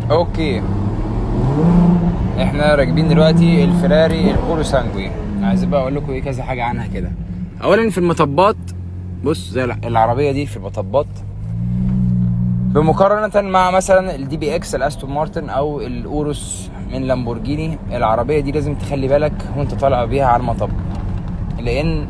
اوكي احنا راكبين دلوقتي الفراري البورو سانجوي عايز بقى اقول لكم ايه كذا حاجه عنها كده اولا في المطبات بص زي الع- العربيه دي في المطبات بمقارنة مع مثلا الدي بي اكس الاستون مارتن او الاوروس من لامبورجيني العربية دي لازم تخلي بالك وانت طالع بيها على المطب لان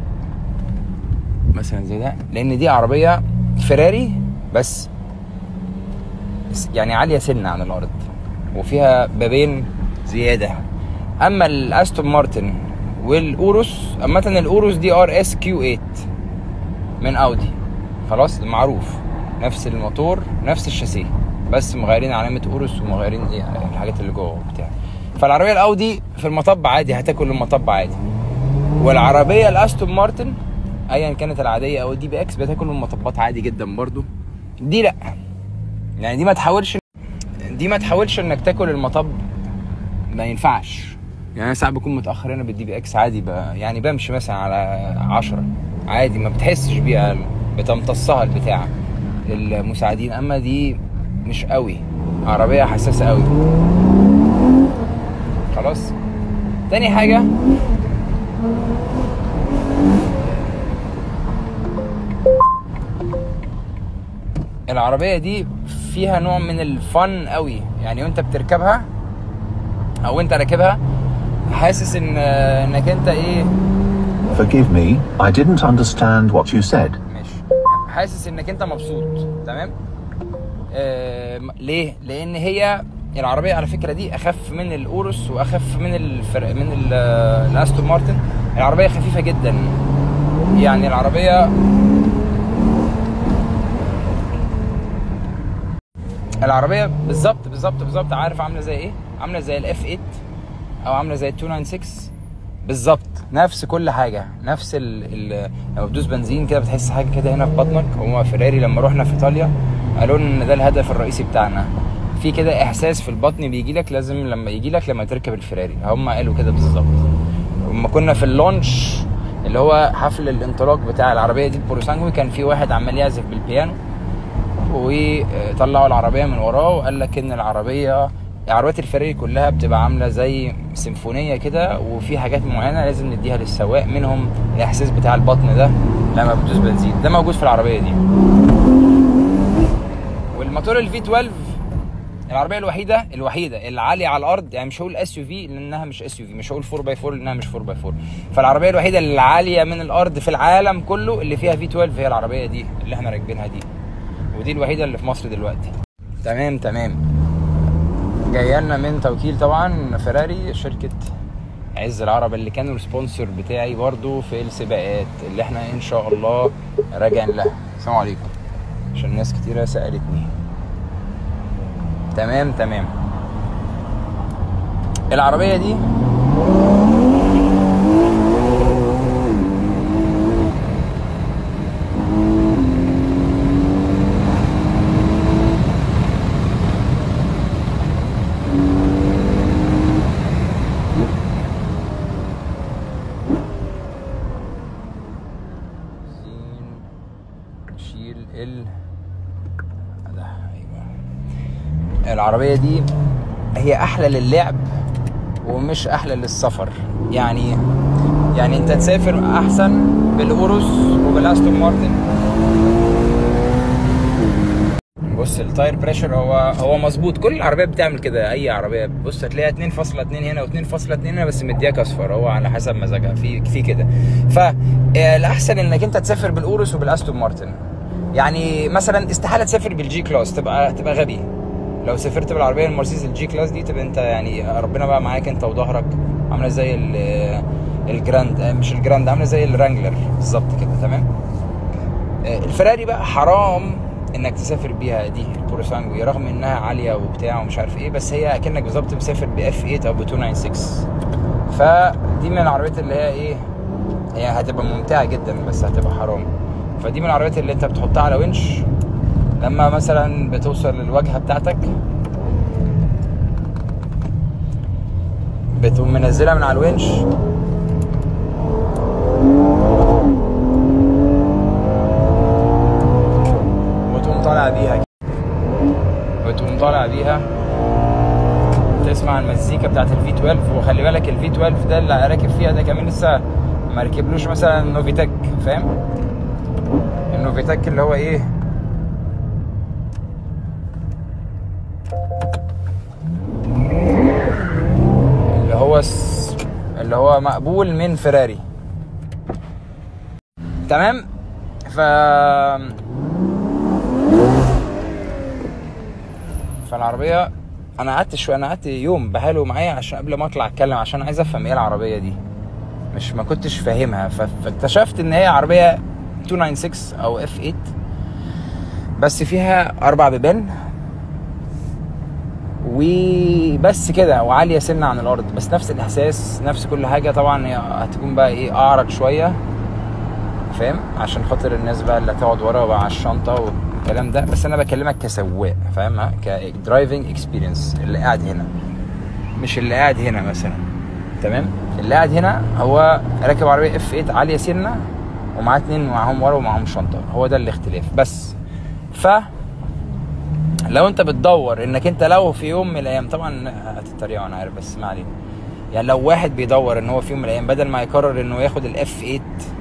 مثلا زي ده لان دي عربية فيراري بس بس يعني عالية سنة عن الارض وفيها بابين زيادة اما الاستون مارتن والاوروس عامة الاوروس دي ار اس كيو 8 من اودي خلاص معروف نفس الموتور نفس الشاسيه بس مغيرين علامه اوروس ومغيرين ايه الحاجات اللي جوه وبتاع فالعربيه الاودي في المطب عادي هتاكل المطب عادي والعربيه الاستون مارتن ايا كانت العاديه او الدي بي اكس بتاكل المطبات عادي جدا برضو دي لا يعني دي ما تحاولش دي ما تحاولش انك تاكل المطب ما ينفعش يعني انا ساعات بكون متاخر هنا بالدي بي اكس عادي ب... يعني بمشي مثلا على عشرة عادي ما بتحسش بيها بتمتصها البتاع المساعدين اما دي مش قوي عربيه حساسه قوي خلاص تاني حاجه العربيه دي فيها نوع من الفن قوي يعني وانت بتركبها او انت راكبها حاسس ان انك انت ايه Forgive me, I didn't understand what you said. ماشي حاسس انك انت مبسوط تمام آه ليه لان هي العربيه على فكره دي اخف من الاورس واخف من الفرق من ال- الاستون مارتن العربيه خفيفه جدا يعني العربيه العربيه بالظبط بالظبط بالظبط عارف عامله زي ايه عامله زي الاف 8 او عامله زي ال 296 بالظبط نفس كل حاجه نفس ال ال لما بتدوس بنزين كده بتحس حاجه كده هنا في بطنك هما فيراري لما رحنا في ايطاليا قالوا لنا ان ده الهدف الرئيسي بتاعنا في كده احساس في البطن بيجي لك لازم لما يجي لك لما تركب الفيراري هم قالوا كده بالظبط لما كنا في اللونش اللي هو حفل الانطلاق بتاع العربيه دي البوروسانجوي كان في واحد عمال يعزف بالبيانو وطلعوا العربيه من وراه وقال لك ان العربيه عربيات الفراري كلها بتبقى عامله زي سيمفونيه كده وفي حاجات معينه لازم نديها للسواق منهم الاحساس بتاع البطن ده لما بتدوس بنزين ده موجود في العربيه دي والموتور الفي 12 العربيه الوحيده الوحيده اللي عاليه على الارض يعني مش هقول اس يو في لانها مش اس يو في مش هقول 4 باي 4 لانها مش 4 باي 4 فالعربيه الوحيده اللي عاليه من الارض في العالم كله اللي فيها في 12 هي العربيه دي اللي احنا راكبينها دي ودي الوحيده اللي في مصر دلوقتي تمام تمام جايه لنا من توكيل طبعا فيراري شركه عز العرب اللي كانوا السبونسر بتاعي برضو في السباقات اللي احنا ان شاء الله راجعين لها السلام عليكم عشان ناس كتيره سالتني تمام تمام العربيه دي زين شيل ال ده ايوه العربية دي هي احلى للعب ومش احلى للسفر يعني يعني انت تسافر احسن بالاوروس وبالاستون مارتن بص التاير بريشر هو هو مظبوط كل العربيات بتعمل كده اي عربيه بص هتلاقيها 2.2 هنا و2.2 هنا بس مدياك اصفر هو على حسب مزاجها في في كده فالاحسن انك انت تسافر بالاورس وبالاستون مارتن يعني مثلا استحاله تسافر بالجي كلاس تبقى تبقى غبي لو سافرت بالعربيه المرسيدس الجي كلاس دي تبقى انت يعني ربنا بقى معاك انت وظهرك عامله زي ال- الجراند مش الجراند عامله زي الرانجلر بالظبط كده تمام الفراري بقى حرام انك تسافر بيها دي البورسانجوي رغم انها عاليه وبتاع ومش عارف ايه بس هي اكنك بالظبط مسافر باف 8 او ب 296 فدي من العربيات اللي هي ايه هي هتبقى ممتعه جدا بس هتبقى حرام فدي من العربيات اللي انت بتحطها على ونش لما مثلا بتوصل للواجهه بتاعتك بتقوم منزلها من على الونش وتقوم طالع بيها كده. وتقوم طالع بيها تسمع المزيكا بتاعت الفي 12 وخلي بالك الفي 12 ده اللي راكب فيها ده كمان لسه ما ركبلوش مثلا نوفيتك فاهم النوفيتك اللي هو ايه اللي هو س... اللي هو مقبول من فيراري تمام ف فالعربيه انا قعدت شويه انا قعدت يوم بحاله معايا عشان قبل ما اطلع اتكلم عشان عايز افهم ايه العربيه دي مش ما كنتش فاهمها ف- فاكتشفت ان هي عربيه 296 او اف 8 بس فيها اربع بيبان وبس كده وعاليه سنه عن الارض بس نفس الاحساس نفس كل حاجه طبعا هي هتكون بقى ايه اعرض شويه فاهم عشان خاطر الناس بقى اللي هتقعد ورا بقى على الشنطه والكلام ده بس انا بكلمك كسواق فاهم ها؟ كدرايفنج اكسبيرينس اللي قاعد هنا مش اللي قاعد هنا مثلا تمام اللي قاعد هنا هو راكب عربيه اف 8 عاليه سنه ومعاه اتنين معاهم ورا ومعاهم شنطه هو ده الاختلاف بس ف لو انت بتدور انك انت لو في يوم من الايام طبعا هتتريقوا انا عارف بس ما علينا يعني لو واحد بيدور ان هو في يوم من الايام بدل ما يقرر انه ياخد الاف 8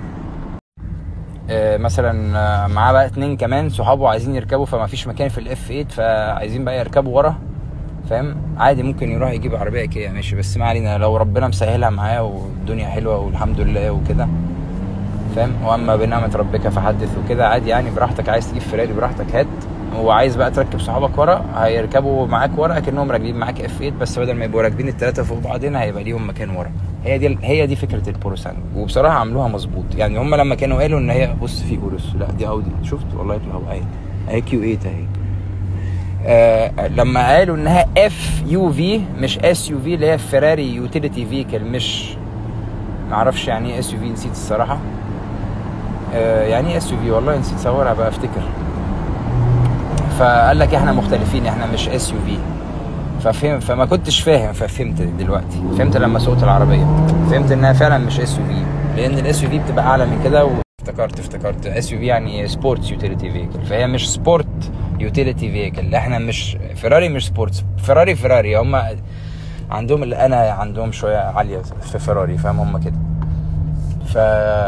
آه، مثلا آه، معاه بقى اتنين كمان صحابه عايزين يركبوا فما فيش مكان في الاف 8 فعايزين بقى يركبوا ورا فاهم عادي ممكن يروح يجيب عربيه كده ماشي بس ما علينا لو ربنا مسهلها معاه والدنيا حلوه والحمد لله وكده فاهم واما بنعمه ربك فحدث وكده عادي يعني براحتك عايز تجيب فيراري براحتك هات وعايز بقى تركب صحابك ورا هيركبوا معاك ورا كانهم راكبين معاك اف 8 بس بدل ما يبقوا راكبين الثلاثه فوق بعضين هيبقى ليهم مكان ورا هي دي هي دي فكره البوروسان وبصراحه عملوها مظبوط يعني هم لما كانوا قالوا ان هي بص في اورس لا دي اودي شفت والله يطلعوا اهي اهي كيو 8 اهي آه لما قالوا انها اف يو في مش اس يو في اللي هي فيراري يوتيليتي فيكل مش معرفش يعني ايه اس يو في نسيت الصراحه آه يعني ايه اس يو في والله نسيت اصورها بقى افتكر فقال لك احنا مختلفين احنا مش اس يو في ففهم فما كنتش فاهم ففهمت دلوقتي فهمت لما سوقت العربيه فهمت انها فعلا مش اس يو في لان الاس يو في بتبقى اعلى من كده وافتكرت افتكرت اس يو في يعني سبورتس يوتيليتي فيكل فهي مش سبورت يوتيليتي فيكل احنا مش فيراري مش سبورتس فيراري فيراري هم عندهم اللي انا عندهم شويه عاليه في فيراري فاهم هم كده ف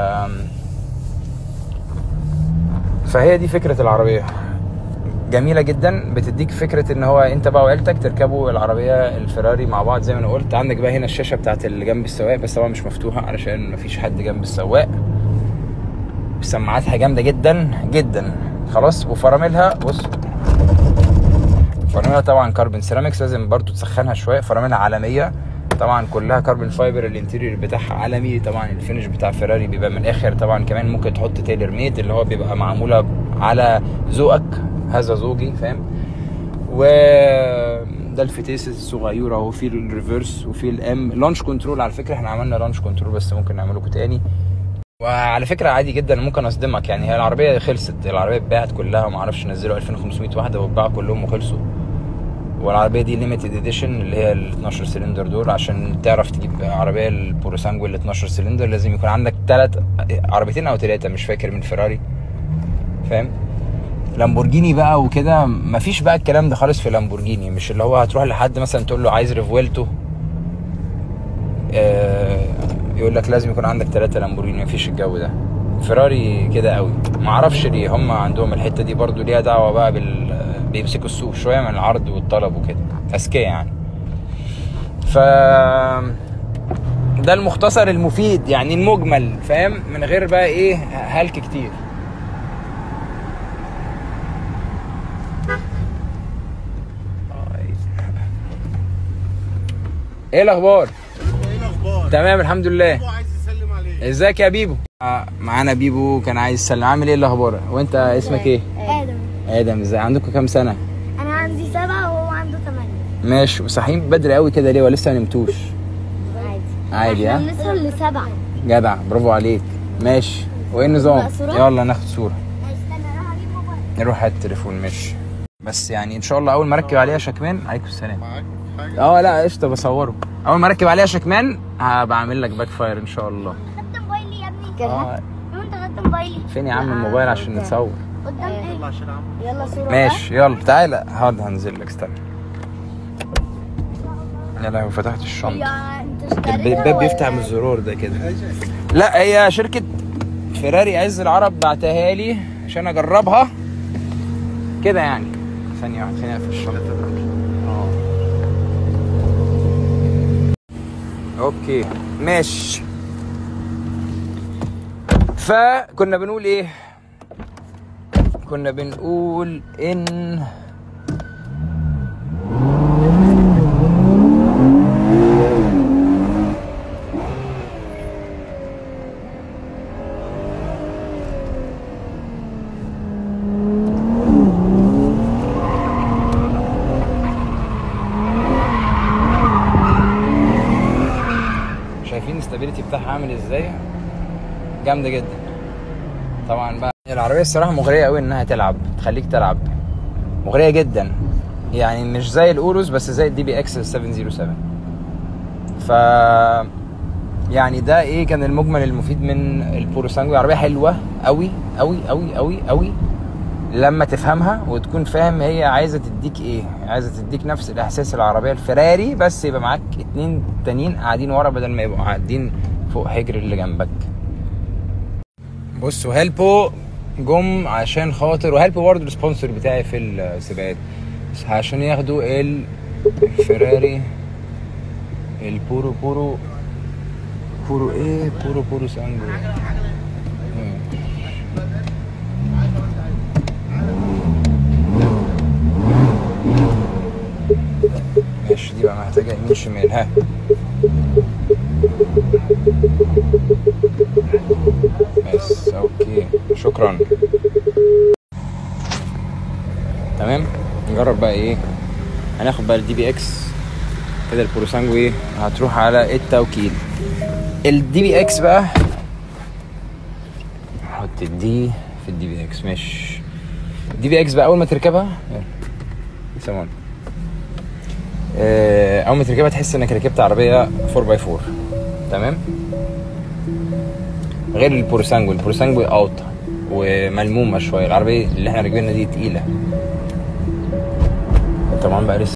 فهي دي فكره العربيه جميله جدا بتديك فكره ان هو انت بقى وعيلتك تركبوا العربيه الفيراري مع بعض زي ما انا قلت عندك بقى هنا الشاشه بتاعت اللي جنب السواق بس طبعا مش مفتوحه علشان مفيش حد جنب السواق سماعاتها جامده جدا جدا خلاص وفراملها بص فراملها طبعا كاربون سيراميكس لازم برضو تسخنها شويه فراملها عالميه طبعا كلها كاربون فايبر الانتيريور بتاعها عالمي طبعا الفينش بتاع فيراري بيبقى من الاخر طبعا كمان ممكن تحط تايلر ميد اللي هو بيبقى معموله على ذوقك هذا ذوقي فاهم و ده الفتيس الصغيره اهو في الريفرس وفي الام لانش كنترول على فكره احنا عملنا لانش كنترول بس ممكن نعمله لكم تاني وعلى فكره عادي جدا ممكن اصدمك يعني هي العربيه خلصت العربيه اتباعت كلها وما اعرفش نزلوا 2500 واحده واتباعوا كلهم وخلصوا والعربيه دي ليميتد اديشن اللي هي ال 12 سلندر دول عشان تعرف تجيب عربيه البوروسانجو ال 12 سلندر لازم يكون عندك ثلاث عربيتين او ثلاثه مش فاكر من فيراري فاهم لامبورجيني بقى وكده مفيش بقى الكلام ده خالص في لامبورجيني مش اللي هو هتروح لحد مثلا تقول له عايز ريفويلتو آه يقول لك لازم يكون عندك ثلاثة لامبورجيني مفيش الجو ده فيراري كده قوي معرفش ليه هم عندهم الحته دي برضو ليها دعوه بقى بال بيمسكوا السوق شويه من العرض والطلب وكده اذكياء يعني ف ده المختصر المفيد يعني المجمل فاهم من غير بقى ايه هلك كتير ايه الاخبار ايه الاخبار؟ تمام الحمد لله هو عايز يسلم عليك ازيك يا بيبو آه، معانا بيبو كان عايز يسلم عامل ايه الاخبار وانت اسمك ايه آدم ادم ازاي عندكم كام سنه أنا عندي سبعة وهو عنده ثمانية ماشي وصاحيين بدري قوي كده ليه ولسه ما نمتوش عادي عادي احنا ها بنسهر لسبعة جدع برافو عليك ماشي وايه النظام بقى صورة؟ يلا ناخد صوره استنى اروح اجيب موبايل نروح هات التليفون ماشي بس يعني ان شاء الله اول ما اركب عليها شكمان عليكم السلام معاك حاجه اه لا قشطه بصوره اول ما اركب عليها شكمان هبقى اعمل لك باك فاير ان شاء الله خدت موبايلي يا ابني اه لو انت خدت موبايلي فين يا عم الموبايل عشان نتصور قدام ايه يلا عشان عم يلا صورة ماشي يلا تعالى هاد هنزل لك استنى يا لهوي فتحت الشنطه يا انت اشتريتها الباب بيفتح ولا- من الزرار ده كده لا هي شركة فيراري عز العرب بعتها لي عشان اجربها كده يعني ثانية واحدة ثانية في الشنطة اه اوكي ماشي فكنا بنقول ايه كنا بنقول ان شايفين الاستابيليتي بتاعها عامل ازاي جامده جدا طبعا بقى العربيه الصراحه مغريه قوي انها تلعب تخليك تلعب مغريه جدا يعني مش زي الاوروس بس زي الدي بي اكس 707 ف يعني ده ايه كان المجمل المفيد من البوروسانجو عربيه حلوه قوي قوي قوي قوي قوي لما تفهمها وتكون فاهم هي عايزه تديك ايه عايزه تديك نفس الاحساس العربيه الفراري بس يبقى معاك اتنين تانيين قاعدين ورا بدل ما يبقوا قاعدين فوق حجر اللي جنبك بصوا هيلبو جم عشان خاطر وهيلبو برضه السبونسر بتاعي في السباقات بس عشان ياخدوا الفراري البورو بورو بورو ايه بورو بورو سانجو مم. ماشي دي بقى محتاجة يمين شمال ها بس اوكي شكرا تمام نجرب بقى ايه هناخد بقى الدي بي اكس كده البروسانجو ايه هتروح على التوكيل الدي بي اكس بقى نحط الدي في الدي بي اكس ماشي الدي بي اكس بقى اول ما تركبها يلا سلام آه، اول ما تركبها تحس انك ركبت عربيه 4 باي 4 تمام غير البورسانجو البورسانجو اوطى وملمومه شويه العربيه اللي احنا راكبينها دي تقيله طبعا بقى لسه